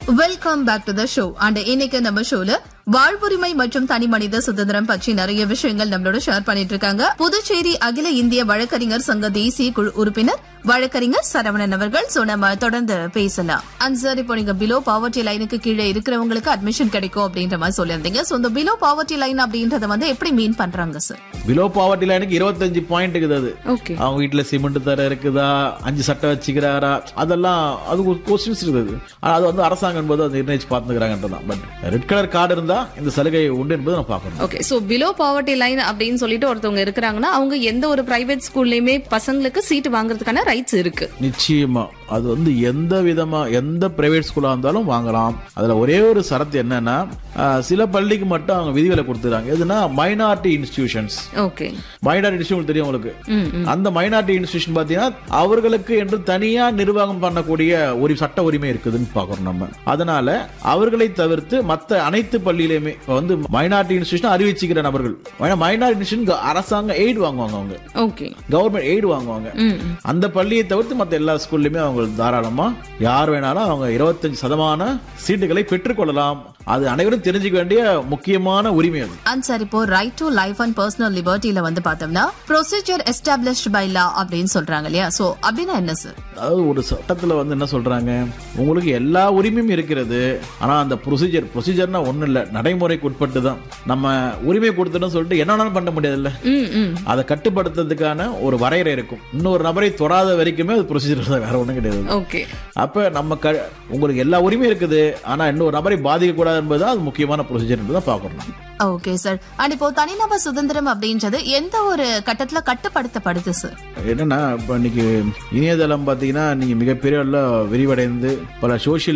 Welcome back to the show and இன்னைக்கு நம்ம ஷோல வாழ்வுரிமை மற்றும் தனி மனித சுதந்திரம் பற்றி நிறைய விஷயங்கள் நம்மளோட ஷேர் பண்ணிட்டு இருக்காங்க புதுச்சேரி அகில இந்திய வழக்கறிஞர் சங்க தேசிய குழு உறுப்பினர் வழக்கறிஞர் சரவணன் அவர்கள் சோ நம்ம தொடர்ந்து பேசலாம் அண்ட் சார் இப்போ நீங்க பிலோ பாவர்ட்டி லைனுக்கு கீழே இருக்கிறவங்களுக்கு அட்மிஷன் கிடைக்கும் அப்படின்ற மாதிரி சொல்லியிருந்தீங்க சோ இந்த பிலோ பாவர்ட்டி லைன் அப்படின்றத வந்து எப்படி மீன் பண்றாங்க சார் பிலோ பாவர்ட்டி லைனுக்கு இருபத்தஞ்சு பாயிண்ட் இருக்குது அது ஓகே அவங்க வீட்டுல சிமெண்ட் தர இருக்குதா அஞ்சு சட்டை வச்சுக்கிறாரா அதெல்லாம் அது ஒரு கொஸ்டின்ஸ் இருக்குது ஆனா அது வந்து அரசாங்கம் என்பது அதை நிர்ணயிச்சு பார்த்துக்கிறாங்கன்றதான் பட் ரெட் கலர் கார்டு இருந்தா இந்த சலுகை உண்டு என்பதை நம்ம பார்க்கணும் okay so below poverty line அப்படின்னு சொல்லிட்டு ஒருத்தவங்க இருக்கிறாங்கன்னா அவங்க எந்த ஒரு பிரைவேட் ஸ்கூல்லயுமே பசங்களுக்கு சீட் வாங்குறதுக்கான ரைட்ஸ் இருக்கு நிச்சயமா அது வந்து எந்த விதமா எந்த பிரைவேட் ஸ்கூலா இருந்தாலும் வாங்கலாம் அதுல ஒரே ஒரு சரத்து என்னன்னா ஆஹ், சில பள்ளிக்கு மட்டும் அவங்க விதிவிலை கொடுத்துறாங்க எதுனா minority institutions okay minority institution தெரியும் உங்களுக்கு ம், ம். அந்த மைனாரிட்டி இன்ஸ்டியூஷன் பாத்தீங்கன்னா அவர்களுக்கு என்று தனியா நிர்வாகம் பண்ணக்கூடிய ஒரு சட்ட உரிமை இருக்குதுன்னு பாக்குறோம் நம்ம அதனால அவர்களை தவிர்த்து மத்த அனைத்து பள்ளியிலுமே இப்ப வந்து மைனாரிட்டி இன்ஸ்டியூஷன் அறிவிச்சுக்கிற நபர்கள் மைனாரிட்டி இன்ஸ்டியூஷன் அரசாங்க எய்ட் வாங்குவாங்க அவங்க ஓகே கவர்மெண்ட் எய்டு வாங்குவாங்க ம், ம். அந்த பள்ளியை தவிர்த்து மத்த எல்லா ஸ்கூல்லையுமே அவங்க தாராளமா யார் வேணாலும் அவங்க இருபத்தஞ்சு சதமான சீட்டுகளை பெற்றுக்கொள்ளலாம் அது அனைவரும் தெரிஞ்சுக்க வேண்டிய முக்கியமான உரிமை அது அண்ட் சார் இப்போ right to life and personal லிபர்ட்டில வந்து பார்த்தோம்னா ப்ரொசீஜர் எஸ்டாப்ளிஷ்ட் பை லா அப்படின்னு சொல்றாங்க இல்லையா சோ அப்படின்னா என்ன சார் அதாவது ஒரு சட்டத்துல வந்து என்ன சொல்றாங்க உங்களுக்கு எல்லா உரிமையும் இருக்கிறது ஆனா அந்த ப்ரொசீஜர் ப்ரொசீஜர்னா ஒண்ணும் இல்ல நடைமுறைக்கு உட்பட்டு தான் நம்ம உரிமை கொடுத்துட்டோம்னு சொல்லிட்டு என்ன வேணாலும் பண்ண முடியாதுல்ல ம், ம். அதை கட்டுப்படுத்துறதுக்கான ஒரு வரையறை இருக்கும் இன்னொரு நபரை தொடாத வரைக்குமே அது ப்ரொசீஜர் தான் வேற ஒண்ணும் கிடையாது ஓகே அப்ப நம்ம க உங்களுக்கு எல்லா உரிமையும் இருக்குது ஆனா இன்னொரு நபரை பாதிக்க கூடாது என்பதுதான் அது முக்கியமான ப்ரொசீஜர் என்பதை பார்க்கணும் ஓகே சார் அண்ட் இப்போ தனிநபர் சுதந்திரம் அப்படின்றது எந்த ஒரு கட்டத்துல கட்டுப்படுத்தப்படுது சார் என்னன்னா இப்ப இன்னைக்கு இணையதளம் பாத்தீங்கன்னா நீங்க மிகப்பெரிய அளவுல விரிவடைந்து பல சோசியல்